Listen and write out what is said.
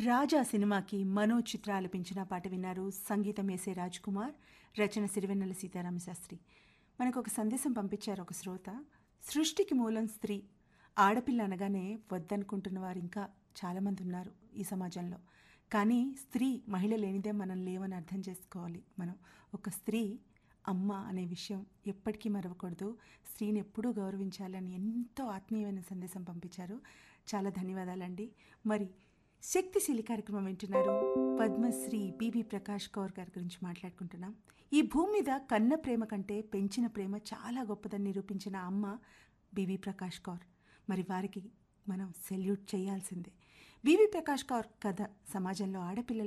రాజా సినిమాకి మనో చిత్ర ఆలపించిన పాట విన్నారు సంగీతం వేసే రాజ్ కుమార్ రచన సిరివెన్నెల సీతారామ శాస్త్రి మనకు ఒక సందేశం పంపించారు ఒక శ్రోత సృష్టికి మూలం స్త్రీ ఆడపిల్ల అనగానే వద్దనుకుంటున్న వారు ఇంకా చాలామంది ఉన్నారు ఈ సమాజంలో కానీ స్త్రీ మహిళ లేనిదే మనం లేవని అర్థం చేసుకోవాలి మనం ఒక స్త్రీ అమ్మ అనే విషయం ఎప్పటికీ మరవకూడదు స్త్రీని ఎప్పుడూ గౌరవించాలని ఎంతో ఆత్మీయమైన సందేశం పంపించారు చాలా ధన్యవాదాలండి మరి శక్తిశీలి కార్యక్రమం వింటున్నారు పద్మశ్రీ బీబీ ప్రకాష్ కౌర్ గారి గురించి మాట్లాడుకుంటున్నాం ఈ భూమి మీద కన్న ప్రేమ కంటే పెంచిన ప్రేమ చాలా గొప్పదని నిరూపించిన అమ్మ బీబీ ప్రకాష్ కౌర్ మరి వారికి మనం సెల్యూట్ చేయాల్సిందే బీబీ ప్రకాష్ కౌర్ కథ సమాజంలో ఆడపిల్లల